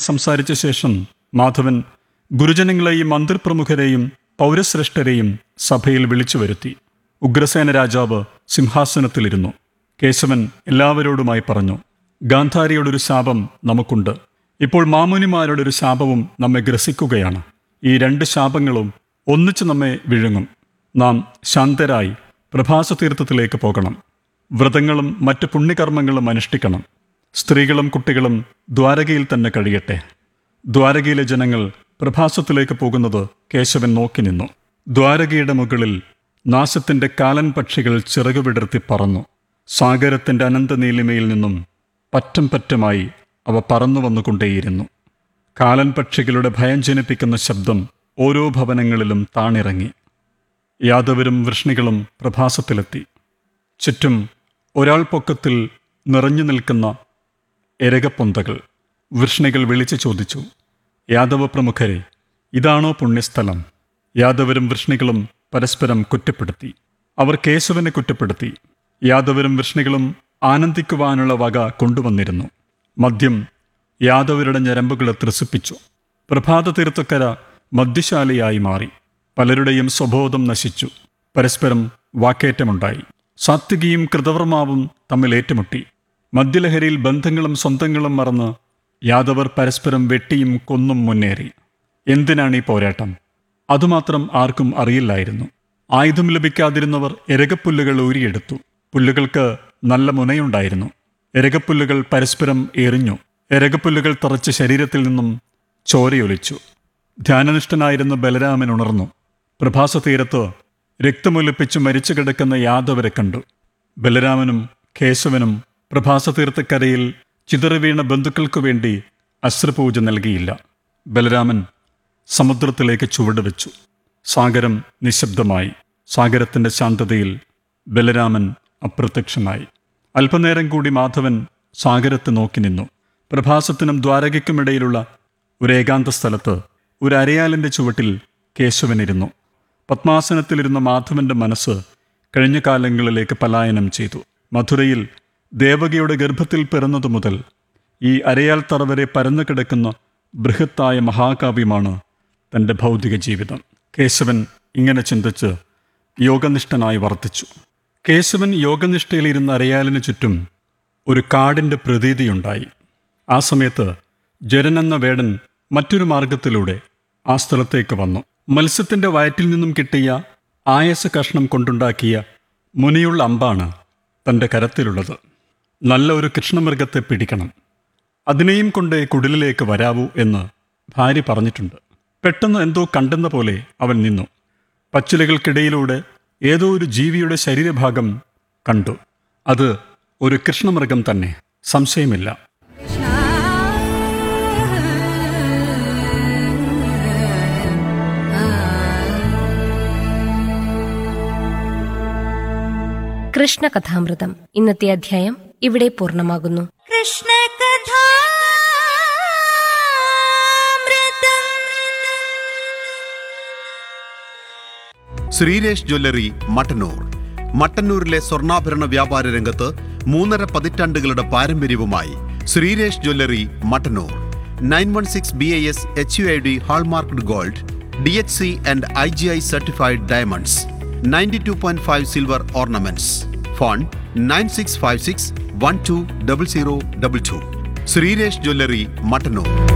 സംസാരിച്ച ശേഷം മാധവൻ ഗുരുജനങ്ങളെയും മന്ത്രിപ്രമുഖരെയും പൗരശ്രേഷ്ഠരെയും സഭയിൽ വിളിച്ചു വരുത്തി ഉഗ്രസേന രാജാവ് സിംഹാസനത്തിലിരുന്നു കേശവൻ എല്ലാവരോടുമായി പറഞ്ഞു ഗാന്ധാരിയോടൊരു ശാപം നമുക്കുണ്ട് ഇപ്പോൾ മാമുനിമാരുടെ ഒരു ശാപവും നമ്മെ ഗ്രസിക്കുകയാണ് ഈ രണ്ട് ശാപങ്ങളും ഒന്നിച്ച് നമ്മെ വിഴുങ്ങും നാം ശാന്തരായി പ്രഭാസ തീർത്ഥത്തിലേക്ക് പോകണം വ്രതങ്ങളും മറ്റ് പുണ്യകർമ്മങ്ങളും അനുഷ്ഠിക്കണം സ്ത്രീകളും കുട്ടികളും ദ്വാരകയിൽ തന്നെ കഴിയട്ടെ ദ്വാരകയിലെ ജനങ്ങൾ പ്രഭാസത്തിലേക്ക് പോകുന്നത് കേശവൻ നോക്കി നിന്നു ദ്വാരകയുടെ മുകളിൽ നാശത്തിന്റെ കാലൻ പക്ഷികൾ ചിറകുവിടർത്തി പറന്നു സാഗരത്തിന്റെ അനന്തനീലിമയിൽ നിന്നും പറ്റം പറ്റമായി അവ പറന്നു വന്നുകൊണ്ടേയിരുന്നു കാലൻ പക്ഷികളുടെ ഭയം ജനിപ്പിക്കുന്ന ശബ്ദം ഓരോ ഭവനങ്ങളിലും താണിറങ്ങി യാദവരും വൃഷ്ണികളും പ്രഭാസത്തിലെത്തി ചുറ്റും ഒരാൾ പൊക്കത്തിൽ നിറഞ്ഞു നിൽക്കുന്ന എരകപ്പൊന്തകൾ വൃഷ്ണികൾ വിളിച്ചു ചോദിച്ചു യാദവ പ്രമുഖരെ ഇതാണോ പുണ്യസ്ഥലം യാദവരും വൃഷ്ണികളും പരസ്പരം കുറ്റപ്പെടുത്തി അവർ കേശവനെ കുറ്റപ്പെടുത്തി യാദവരും വൃഷ്ണികളും ആനന്ദിക്കുവാനുള്ള വക കൊണ്ടുവന്നിരുന്നു മദ്യം യാദവരുടെ ഞരമ്പുകളെ ത്രസിപ്പിച്ചു പ്രഭാത തീർത്ഥക്കര മദ്യശാലയായി മാറി പലരുടെയും സ്വബോധം നശിച്ചു പരസ്പരം വാക്കേറ്റമുണ്ടായി സാത്വികിയും കൃതവർമാവും തമ്മിൽ ഏറ്റുമുട്ടി മദ്യലഹരിയിൽ ബന്ധങ്ങളും സ്വന്തങ്ങളും മറന്ന് യാദവർ പരസ്പരം വെട്ടിയും കൊന്നും മുന്നേറി എന്തിനാണ് ഈ പോരാട്ടം അതുമാത്രം ആർക്കും അറിയില്ലായിരുന്നു ആയുധം ലഭിക്കാതിരുന്നവർ എരകപ്പുല്ലുകൾ ഊരിയെടുത്തു പുല്ലുകൾക്ക് നല്ല മുനയുണ്ടായിരുന്നു എരകപ്പുല്ലുകൾ പരസ്പരം എറിഞ്ഞു എരകപ്പുല്ലുകൾ തറച്ച് ശരീരത്തിൽ നിന്നും ചോരയൊലിച്ചു ധ്യാനനിഷ്ഠനായിരുന്ന ബലരാമൻ ഉണർന്നു പ്രഭാസ തീരത്ത് രക്തമൊലിപ്പിച്ച് മരിച്ചു കിടക്കുന്ന യാദവരെ കണ്ടു ബലരാമനും കേശവനും പ്രഭാസ തീർത്ഥക്കരയിൽ ചിതറിവീണ ബന്ധുക്കൾക്കു വേണ്ടി അശ്രപൂജ നൽകിയില്ല ബലരാമൻ സമുദ്രത്തിലേക്ക് ചുവട് വെച്ചു സാഗരം നിശബ്ദമായി സാഗരത്തിന്റെ ശാന്തതയിൽ ബലരാമൻ അപ്രത്യക്ഷമായി അല്പനേരം കൂടി മാധവൻ സാഗരത്തെ നോക്കി നിന്നു പ്രഭാസത്തിനും ദ്വാരകയ്ക്കുമിടയിലുള്ള ഒരു ഏകാന്ത സ്ഥലത്ത് ഒരു അരയാലിന്റെ ചുവട്ടിൽ കേശവനിരുന്നു പത്മാസനത്തിലിരുന്ന മാധവന്റെ മനസ്സ് കഴിഞ്ഞ കാലങ്ങളിലേക്ക് പലായനം ചെയ്തു മധുരയിൽ ദേവകിയുടെ ഗർഭത്തിൽ പിറന്നതു മുതൽ ഈ അരയാൽ തറ വരെ പരന്നു കിടക്കുന്ന ബൃഹത്തായ മഹാകാവ്യമാണ് തൻ്റെ ഭൗതിക ജീവിതം കേശവൻ ഇങ്ങനെ ചിന്തിച്ച് യോഗനിഷ്ഠനായി വർത്തിച്ചു കേശവൻ യോഗനിഷ്ഠയിലിരുന്ന അരയാലിനു ചുറ്റും ഒരു കാടിൻ്റെ പ്രതീതിയുണ്ടായി ആ സമയത്ത് ജരൻ എന്ന വേടൻ മറ്റൊരു മാർഗത്തിലൂടെ ആ സ്ഥലത്തേക്ക് വന്നു മത്സ്യത്തിന്റെ വയറ്റിൽ നിന്നും കിട്ടിയ ആയസ കഷ്ണം കൊണ്ടുണ്ടാക്കിയ മുനിയുള്ള അമ്പാണ് തൻ്റെ കരത്തിലുള്ളത് നല്ല ഒരു കൃഷ്ണമൃഗത്തെ പിടിക്കണം അതിനെയും കൊണ്ട് കുടിലിലേക്ക് വരാവൂ എന്ന് ഭാര്യ പറഞ്ഞിട്ടുണ്ട് പെട്ടെന്ന് എന്തോ കണ്ടെന്ന പോലെ അവൻ നിന്നു പച്ചിലകൾക്കിടയിലൂടെ ഏതോ ഒരു ജീവിയുടെ ശരീരഭാഗം കണ്ടു അത് ഒരു കൃഷ്ണമൃഗം തന്നെ സംശയമില്ല കൃഷ്ണകഥാമൃതം ഇന്നത്തെ അധ്യായം ഇവിടെ പൂർണ്ണമാകുന്നു കൃഷ്ണ ശ്രീരേഷ് ജ്വല്ലറി മട്ടന്നൂർ മട്ടന്നൂരിലെ സ്വർണ്ണാഭരണ വ്യാപാര രംഗത്ത് മൂന്നര പതിറ്റാണ്ടുകളുടെ പാരമ്പര്യവുമായി Sreeresh jewellery Mattannur nine one six B I S H U I D hallmarked gold D H C and I G I certified diamonds ninety two point five silver ornaments phone nine six five six one two double zero double two Sreeresh jewellery Mattannur